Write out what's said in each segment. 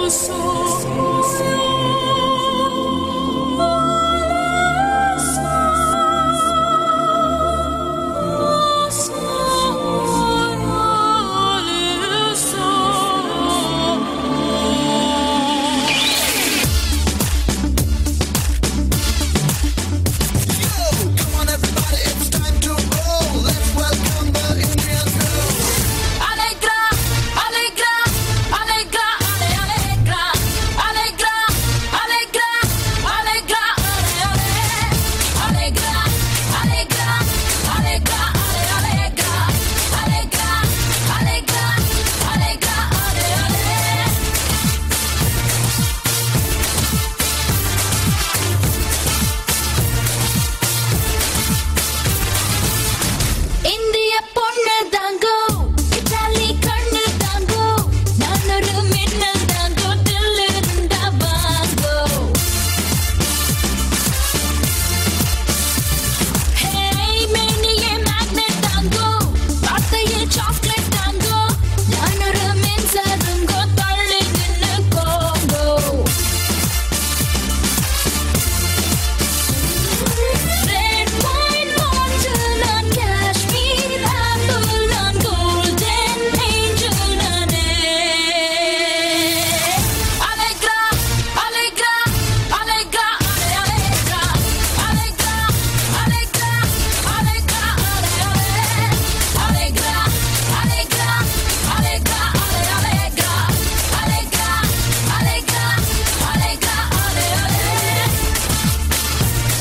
Come on, everybody, it's time to roll. Let's welcome the Indian crew. Alegra, alegra, alegra, ale, alegra, alegra, alegra, alegra, ale, ale, alegra, alegra, alegra, ale, alegra, alegra, alegra, alegra, ale, ale. இந்திய பொண்ணு தாங்கோ Italy கண்ணு தாங்கோ நான் ஒரு மின்னல் தாங்கோ தில்லு இருந்தா வாங்கோ hey மேனியே magnet தாங்கோ வார்த்தையே சாக்லேட் தாங்கோ நான் ஒரு மின்சாரங்கோ தள்ளி நின்னு கோங்கோ Red wine bottle நான் காஷ்மீர் apple நான் golden angel நானே Allegra, Allegra, Allegra, Allegra, Allegra, Allegra, Allegra, Allegra, Allegra, Allegra, Allegra, Allegra, Allegra, Allegra, Allegra.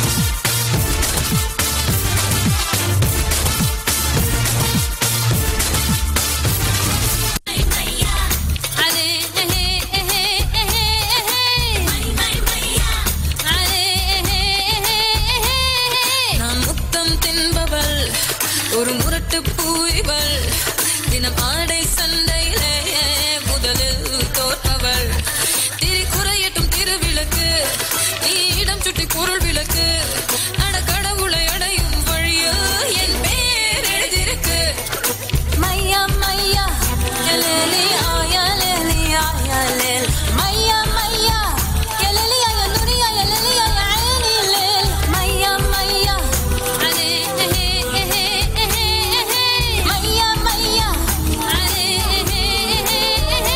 நான் முத்தம் தின்பவள் ஒரு முரட்டு பூய்வள் தினம் ஆடை சண்டையிலே முதலில் தோற்பவள் திரி குறையட்டும் திருவிளக்கு நீ இடம் சுட்டி பொருள் விளக்கு அட கடவுளை அடையும் வழியில் என் பேர் எழுதிருக்கு மையா மையா எலேலி ஆயா லேலி ஆயா லேல் மையா மையா எலேலி ஆயா நுரி ஆயா லேலி ஆயா ஐனி லேல் மையா மையா அலே ஹே ஹே ஹே ஹே மையா மையா அலே ஹே ஹே ஹே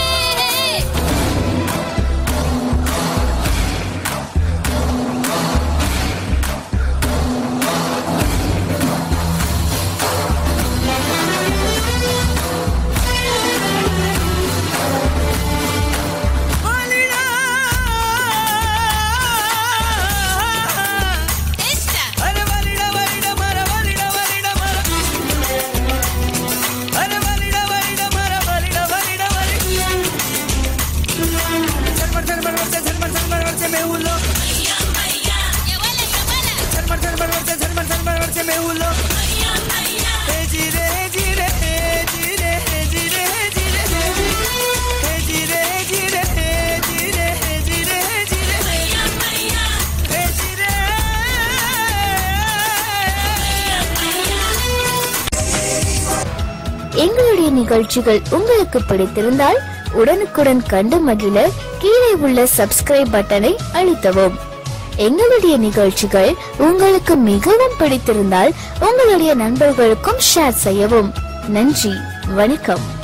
அர வரிட வரிட மர வரிட வரிட மர அர வரிட வரிட மர வரிட வரிட வரி சர்மர் சர்மர் வர்ச்ச சர்மர் சர்மர் வர்ச்ச மே உல்லோ சர்மர் சர்மர் வர்ச்ச சர்மர் சர்மர் வர்ச்ச மே உல்லோ ஹே ஜீரே ஹே ஜீரே ஹே ஜீரே ஹே ஜீரே ஹே ஜீரே ஹே ஜீரே ஹே ஜீரே ஹே ஜீரே ஹே ஜீரே ஹே ஜீரே ஹே ஜீரே எங்களுடைய நிகழ்ச்சிகள் உங்களுக்கு பிடித்திருந்தால் உடனுக்குடன் கண்டு மகிழ கீழே உள்ள சப்ஸ்கிரைப் பட்டனை அழுத்தவும் எங்களுடைய நிகழ்ச்சிகள் உங்களுக்கு மிகவும் பிடித்திருந்தால் உங்களுடைய நண்பர்களுக்கும் ஷேர் செய்யவும் நன்றி வணக்கம்